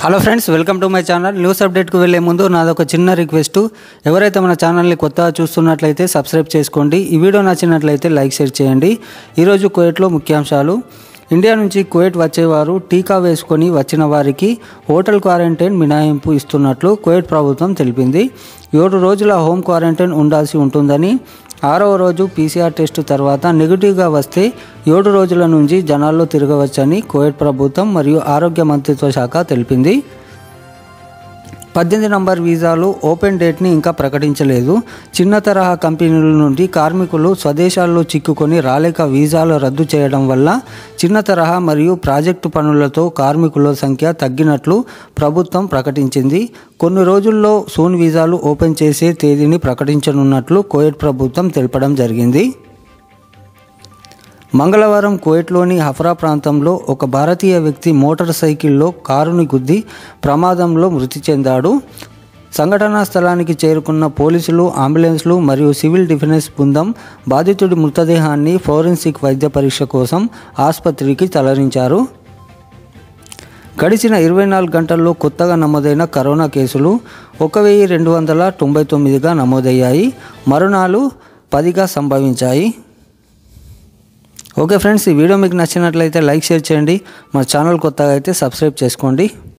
hello friends welcome to my channel news అప్డేట్కి వెళ్ళే ముందు నాదొక చిన్న రిక్వెస్ట్ ఎవరైతే మన ఛానల్ని కొత్తగా చూస్తున్నట్లయితే సబ్స్క్రైబ్ చేసుకోండి ఈ వీడియో నచ్చినట్లయితే లైక్ షేర్ చేయండి ఈరోజు కువైట్లో ముఖ్యాంశాలు ఇండియా నుంచి కువైట్ వచ్చేవారు టీకా వేసుకొని వచ్చిన వారికి హోటల్ క్వారంటైన్ మినహాయింపు ఇస్తున్నట్లు కువైట్ ప్రభుత్వం తెలిపింది ఏడు రోజుల హోమ్ క్వారంటైన్ ఉండాల్సి ఉంటుందని ఆరవ రోజు పీసీఆర్ టెస్ట్ తర్వాత నెగిటివ్గా వస్తే ఏడు రోజుల నుంచి జనాల్లో తిరగవచ్చని కువైట్ ప్రభుత్వం మరియు ఆరోగ్య మంత్రిత్వ శాఖ తెలిపింది పద్దెనిమిది నంబర్ వీసాలు ఓపెన్ డేట్ని ఇంకా ప్రకటించలేదు చిన్న తరహా కంపెనీల నుండి కార్మికులు స్వదేశాల్లో చిక్కుకొని రాలేక వీసాలు రద్దు చేయడం వల్ల చిన్న తరహా మరియు ప్రాజెక్టు పనులతో కార్మికుల సంఖ్య తగ్గినట్లు ప్రభుత్వం ప్రకటించింది కొన్ని రోజుల్లో సూన్ వీసాలు ఓపెన్ చేసే తేదీని ప్రకటించనున్నట్లు కోయట్ ప్రభుత్వం తెలపడం జరిగింది మంగళవారం కువైట్లోని హఫ్రా ప్రాంతంలో ఒక భారతీయ వ్యక్తి మోటార్ సైకిల్లో కారుని గుద్ది ప్రమాదంలో మృతి చెందాడు సంఘటనా స్థలానికి చేరుకున్న పోలీసులు అంబులెన్స్లు మరియు సివిల్ డిఫెన్స్ బృందం బాధితుడి మృతదేహాన్ని ఫోరెన్సిక్ వైద్య పరీక్ష కోసం ఆసుపత్రికి తరలించారు గడిచిన ఇరవై నాలుగు గంటల్లో కొత్తగా నమోదైన కరోనా కేసులు ఒక వెయ్యి రెండు వందల తొంభై తొమ్మిదిగా నమోదయ్యాయి మరణాలు పదిగా సంభవించాయి ఓకే ఫ్రెండ్స్ ఈ వీడియో మీకు నచ్చినట్లయితే లైక్ షేర్ చేయండి మా ఛానల్ కొత్తగా అయితే సబ్స్క్రైబ్ చేసుకోండి